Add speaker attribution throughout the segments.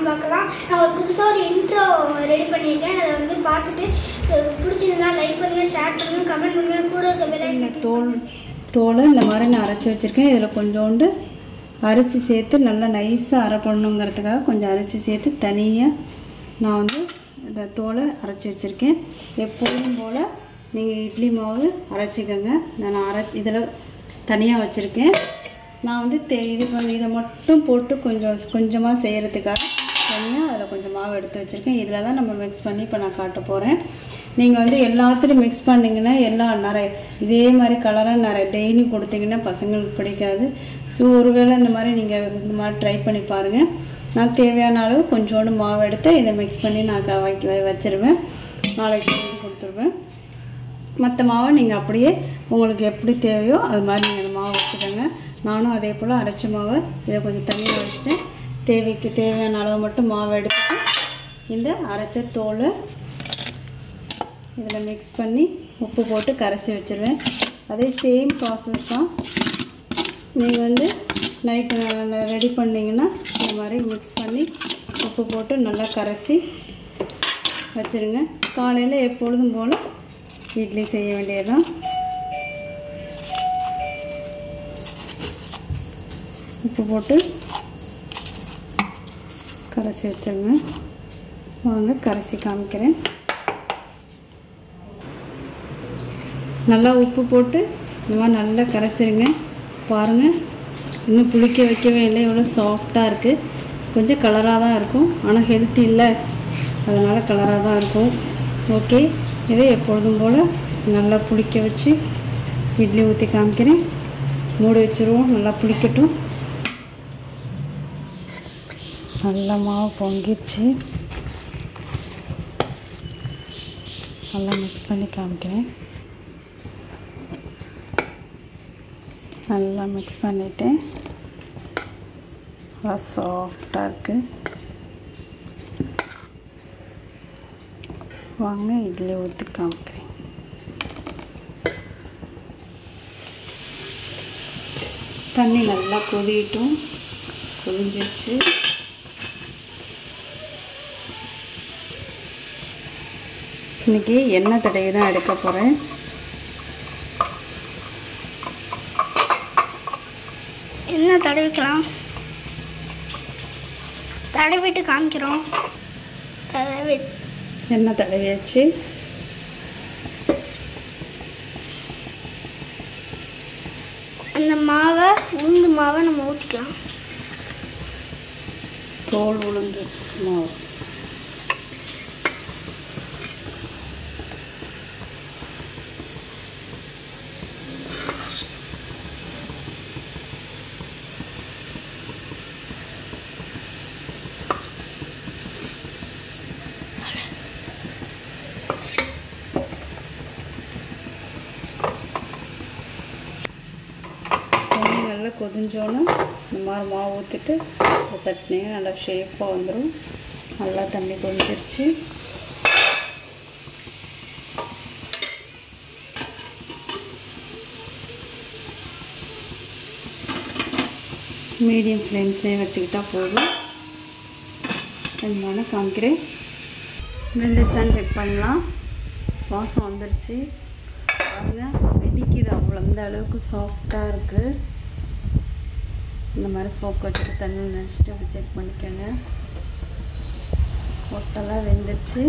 Speaker 1: வாங்க பார்க்கலாம் நான் ஒரு புதுசாக ஒரு இன்ட்ரோ ரெடி பண்ணியிருக்கேன் அதை வந்து பார்த்துட்டு அஹ், பிடிச்சிருந்தா லைக் பண்ணுங்க ஷேர் பண்ணுங்க கமெண்ட் பண்ணுங்க கூட இருக்க
Speaker 2: இந்த
Speaker 1: பெல்
Speaker 2: தோல் தோலை இந்த மாதிரி நான் அரைச்சி வச்சுருக்கேன் இதில் கொஞ்சோண்டு அரிசி சேர்த்து நல்லா நைஸாக அரைப்படணுங்கிறதுக்காக கொஞ்சம் அரிசி சேர்த்து தனியாக நான் வந்து இந்த தோலை அரைச்சி வச்சுருக்கேன் எப்போதும் போல் நீங்கள் இட்லி மாவு அரைச்சிக்கோங்க நான் அரை இதில் தனியாக வச்சுருக்கேன் நான் வந்து தே இது வந்து இதை மட்டும் போட்டு கொஞ்சம் கொஞ்சமாக செய்கிறதுக்காக தனியாக அதில் கொஞ்சம் மாவு எடுத்து வச்சுருக்கேன் இதில் தான் நம்ம மிக்ஸ் பண்ணி இப்போ நான் காட்ட போகிறேன் நீங்கள் வந்து எல்லாத்துலையும் மிக்ஸ் பண்ணிங்கன்னா எல்லா நிறைய இதே மாதிரி கலராக நிறைய டெய்லி கொடுத்தீங்கன்னா பசங்களுக்கு பிடிக்காது ஸோ ஒருவேளை இந்த மாதிரி நீங்கள் இந்த மாதிரி ட்ரை பண்ணி பாருங்கள் நான் தேவையான அளவு கொஞ்சோண்டு மாவு எடுத்து இதை மிக்ஸ் பண்ணி நான் க- வைக்க வச்சிருவேன் நாளைக்கு செஞ்சு கொடுத்துருவேன் மற்ற மாவை நீங்கள் அப்படியே உங்களுக்கு எப்படி தேவையோ அது மாதிரி நீங்கள் அந்த மாவு வச்சுக்கோங்க நானும் அதே போல் அரைச்ச மாவை இதை கொஞ்சம் தனியாக வச்சுட்டு தேவைக்கு தேவையான அளவு மட்டும் மாவு எடுத்துட்டு இந்த அரைச்ச தோலை இதில் மிக்ஸ் பண்ணி உப்பு போட்டு கரைச்சி வச்சுருவேன் அதே சேம் ப்ராசஸ் தான் நீங்கள் வந்து நைட்டு ரெடி பண்ணிங்கன்னா இந்த மாதிரி மிக்ஸ் பண்ணி உப்பு போட்டு நல்லா கரைச்சி வச்சுருங்க காலையில் எப்பொழுதும் போல் இட்லி செய்ய வேண்டியதுதான் உப்பு போட்டு கரைச்சி வச்சிருங்க வாங்க கரைச்சி காமிக்கிறேன் நல்லா உப்பு போட்டு இந்த மாதிரி நல்லா கரைச்சிருங்க பாருங்கள் இன்னும் புளிக்க வைக்கவே இல்லை எவ்வளோ சாஃப்டாக இருக்குது கொஞ்சம் கலராக தான் இருக்கும் ஆனால் ஹெல்த்தி இல்லை அதனால் கலராக தான் இருக்கும் ஓகே இதை எப்பொழுதும் போல் நல்லா புளிக்க வச்சு இட்லி ஊற்றி காமிக்கிறேன் மூடி வச்சுருவோம் நல்லா புளிக்கட்டும் நல்லா மாவு பொங்கிடுச்சு நல்லா மிக்ஸ் பண்ணி காமிக்கிறேன் நல்லா மிக்ஸ் பண்ணிவிட்டு நல்லா சாஃப்டாக இருக்குது வாங்க இட்லி ஊற்றி காமிக்கிறேன் தண்ணி நல்லா கொதிட்டும் கொதிஞ்சிச்சு இன்னைக்கு எண்ணெய் தடவி தான் எடுக்க போகிறேன்
Speaker 1: என்ன தடவிக்கலாம் தடவிட்டு காமிக்கிறோம் தடவி
Speaker 2: எண்ணெய் தடவியாச்சு
Speaker 1: அந்த மாவை உளுந்து மாவை நம்ம ஊற்றிக்கலாம்
Speaker 2: தோல் உளுந்து மாவு தண்ணி நல்லா கொதிஞ்சோன்னு இந்த மாதிரி மாவு ஊற்றிட்டு தட்டினீங்க நல்லா ஷேப்பாக வந்துடும் நல்லா தண்ணி கொதிச்சிருச்சு மீடியம் ஃப்ளேம்ஸ்லேயே வச்சுக்கிட்டா போதும் அதனால காமிக்கிறேன் வெந்துருச்சான்னு செக் பண்ணலாம் வாசம் வந்துருச்சு பாருங்க வெடிக்குது அவ்வளோ அந்த அளவுக்கு சாஃப்டாக இருக்குது இந்த மாதிரி ஃபோக் வச்சுட்டு தண்ணி நினச்சிட்டு அப்படி செக் பண்ணிக்கோங்க ஒட்டெல்லாம் வெந்துருச்சு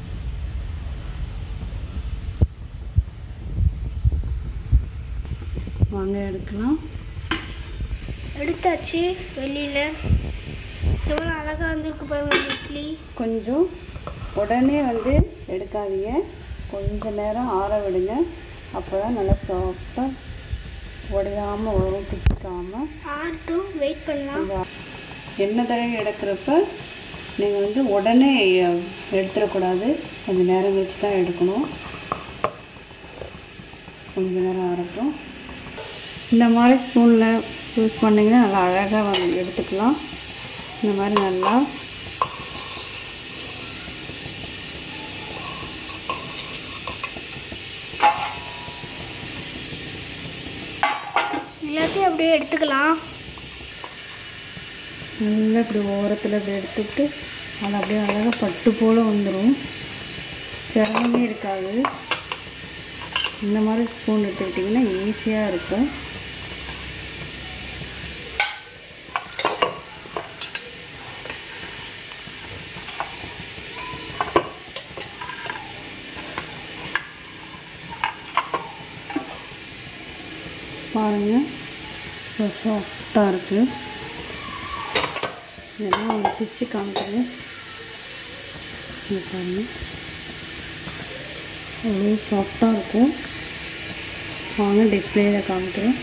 Speaker 2: வாங்க எடுக்கலாம்
Speaker 1: எடுத்தாச்சு வெளியில் எவ்வளோ அழகாக வந்திருக்கு பாருங்க இந்த இட்லி
Speaker 2: கொஞ்சம் உடனே வந்து எடுக்காதீங்க கொஞ்ச நேரம் ஆற விடுங்க அப்போ தான் நல்லா சாஃப்டாக உடையாமல் வரும் பிடிக்காமல்
Speaker 1: ஆட்டும் வெயிட் பண்ணலாம்
Speaker 2: கொஞ்சம் எண்ணெய் தடவை எடுக்கிறப்ப நீங்கள் வந்து உடனே அஹ், எடுத்துடக்கூடாது கொஞ்சம் நேரம் கழிச்சு தான் எடுக்கணும் கொஞ்ச நேரம் ஆறட்டும் இந்த மாதிரி ஸ்பூனில் யூஸ் பண்ணிங்கன்னா நல்லா அழகாக வந்து எடுத்துக்கலாம் இந்த மாதிரி நல்லா
Speaker 1: எல்லாத்தையும் அப்படியே எடுத்துக்கலாம்
Speaker 2: நல்லா நல்லா இப்படி ஓரத்தில் இப்படி எடுத்துட்டு அது அப்படியே அழகாக பட்டு போல் வந்துடும் சிரமமே இருக்காது இந்த மாதிரி ஸ்பூன் எடுத்துக்கிட்டிங்கன்னா ஈஸியாக இருக்கும் பாருங்கள் இப்போ சாஃப்டாக இருக்குது இதெல்லாம் அவங்க பிச்சு காமிக்கிறேன் இங்க பாருங்க அவ்வளோ சாஃப்டாக இருக்கும் வாங்க டிஸ்பிளேயில் காமிக்கிறேன்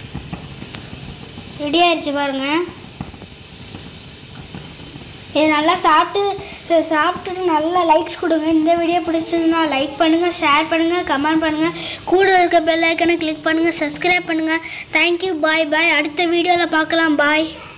Speaker 1: ரெடி ஆயிடுச்சு பாருங்க இது நல்லா சாப்பிட்டு சாப்பிட்டுட்டு நல்லா லைக்ஸ் கொடுங்க இந்த வீடியோ பிடிச்சிருந்தா லைக் பண்ணுங்கள் ஷேர் பண்ணுங்கள் கமெண்ட் பண்ணுங்கள் கூட இருக்க பெல் ஐக்கனை கிளிக் பண்ணுங்கள் சப்ஸ்கிரைப் பண்ணுங்கள் தேங்க்யூ பாய் பாய் அடுத்த வீடியோவில் பார்க்கலாம் பாய்